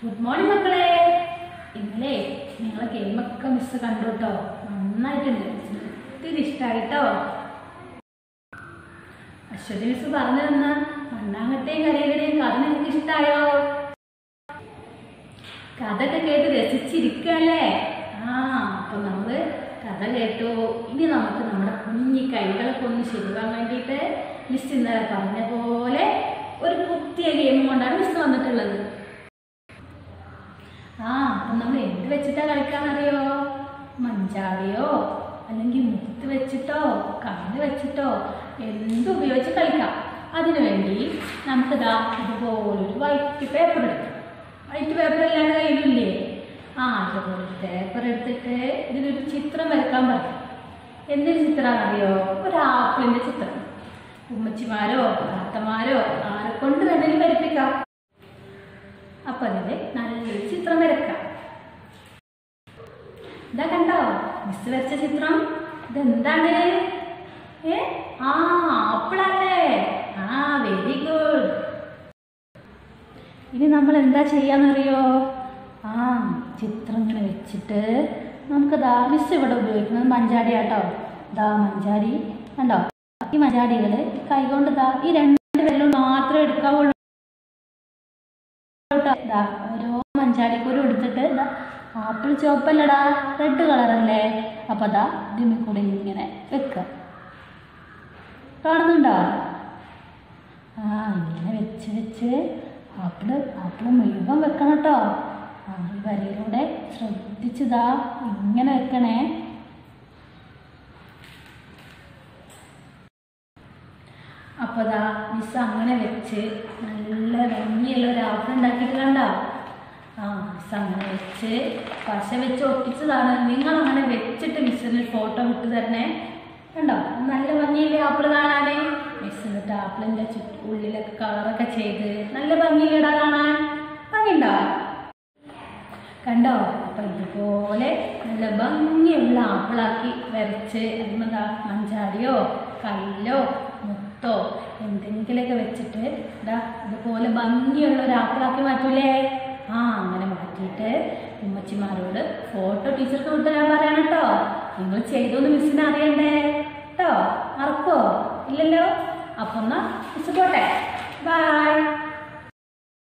Good morning മക്കളെ ഇന്നലെ നിങ്ങളെ ഗെയിമൊക്കെ മിസ് കണ്ടു കേട്ടോ നന്നായിട്ടുണ്ട് മിസ്സിന് ഒത്തിരി ഇഷ്ടമായിട്ടോ അശ്വതി മിസ് പറഞ്ഞു തന്ന മണ്ണാങ്കട്ടയും കരയിലടെയും കഥ നിങ്ങൾക്ക് ഇഷ്ടമായോ കഥയൊക്കെ കേട്ട് രസിച്ചിരിക്കല്ലേ ആ അപ്പൊ നമ്മള് കഥ കേട്ടു ഇനി നമുക്ക് നമ്മുടെ കുഞ്ഞി കൈകളൊക്കെ ഒന്ന് ശരിയാൻ വേണ്ടിയിട്ട് മിസ് ഇന്നലെ പറഞ്ഞ പോലെ ഒരു പുതിയ ഗെയിം കൊണ്ടാണ് മിസ് വന്നിട്ടുള്ളത് ആ അപ്പം നമ്മൾ എന്ത് വെച്ചിട്ടാ കളിക്കാന്നറിയോ മഞ്ചാടിയോ അല്ലെങ്കിൽ മുത്ത് വെച്ചിട്ടോ കണ്ണ് വെച്ചിട്ടോ എന്ത് ഉപയോഗിച്ച് കളിക്കാം അതിനു വേണ്ടി നമുക്കിതാ ഇതുപോലൊരു വൈറ്റ് പേപ്പർ എടുക്കാം വൈറ്റ് പേപ്പർ എല്ലാവരുടെ കയ്യിലില്ലേ ആ അതുപോലെ പേപ്പർ എടുത്തിട്ട് ഇതിലൊരു ചിത്രം വരക്കാൻ പറയും എന്തൊരു ചിത്രമാണെന്നറിയോ ഒരു ആപ്പിളിൻ്റെ ചിത്രം ഉമ്മച്ചിമാരോ താത്തമാരോ ആരെ കൊണ്ട് വേണമെങ്കിലും വരപ്പിക്കാം അപ്പൊ അതിന്റെ നല്ലൊരു ചിത്രം വരക്കാം ഇതാ കണ്ടോ മിസ് വരച്ച ചിത്രം ഇതെന്താണ് ഏ ആ ആപ്പിളല്ലേ ആ വെരി ഗുഡ് ഇനി നമ്മൾ എന്താ ചെയ്യാന്നറിയോ ആ ചിത്രം ഇങ്ങനെ വെച്ചിട്ട് നമുക്ക് ദാ മിസ് ഇവിടെ ഉപയോഗിക്കുന്നത് മഞ്ചാടി ആട്ടോ ദാ മഞ്ചാടി കണ്ടോ ഈ മഞ്ചാടികൾ കൈകൊണ്ട് ദാ ഈ രണ്ട് വെള്ളം മാത്രമേ എടുക്കാവുള്ളൂ കേട്ടോ. ദാ ഓരോ മഞ്ചാടിക്കൂരും എടുത്തിട്ട് ദാ ആപ്പിൾ ചുവപ്പല്ലടാ റെഡ് കളറല്ലേ അപ്പൊ ദാ ഇതിൽ കൂടെ ഇങ്ങനെ വെക്കുക കാണുന്നുണ്ടോ ആ ഇങ്ങനെ വെച്ച് വെച്ച് ആപ്പിള് ആപ്പിള് മുഴുവൻ വെക്കണം കേട്ടോ ആ ഈ വരയിലൂടെ ശ്രദ്ധിച്ചതാ ഇങ്ങനെ വെക്കണേ അപ്പോൾ ദാ മിസ് അങ്ങനെ വെച്ച് നല്ല ഭംഗിയുള്ള ഒരു ആപ്പിൾ ഉണ്ടാക്കിയിട്ട് കണ്ടോ ആ മിസ് അങ്ങനെ വെച്ച് പശ വെച്ച് ഒട്ടിച്ചതാണ് നിങ്ങൾ അങ്ങനെ വെച്ചിട്ട് മിസ്സിന് ഫോട്ടോ വിട്ടു തരണേ കണ്ടോ നല്ല ഭംഗിയില്ലേ ആപ്പിൾ കാണാനേ മിസ് എന്നിട്ട് ആപ്പിളിൻ്റെ ചുറ്റ് ഉള്ളിലൊക്കെ കളറൊക്കെ ചെയ്ത് നല്ല ഭംഗിയിലിടാ കാണാൻ ഭംഗിയുണ്ടോ കണ്ടോ അപ്പം ഇതുപോലെ നല്ല ഭംഗിയുള്ള ആപ്പിളാക്കി വരച്ച് അതിമെന്താ മഞ്ചാടിയോ കല്ലോ മുത്തോ എന്തെങ്കിലുമൊക്കെ വെച്ചിട്ട് ഇതാ ഇതുപോലെ ഭംഗിയുള്ള ഒരു ആപ്പിളാക്കി മാറ്റൂലേ ആ അങ്ങനെ മാറ്റിയിട്ട് ഉമ്മച്ചിമാരോട് ഫോട്ടോ ടീച്ചർക്ക് വിട്ട് ഞാൻ പറയണം കേട്ടോ നിങ്ങൾ ചെയ്തോന്ന് മിസ്സിനെ അറിയണ്ടേ കേട്ടോ മറക്കോ ഇല്ലല്ലോ അപ്പം എന്നാ മിസ് പോട്ടെ ബൈ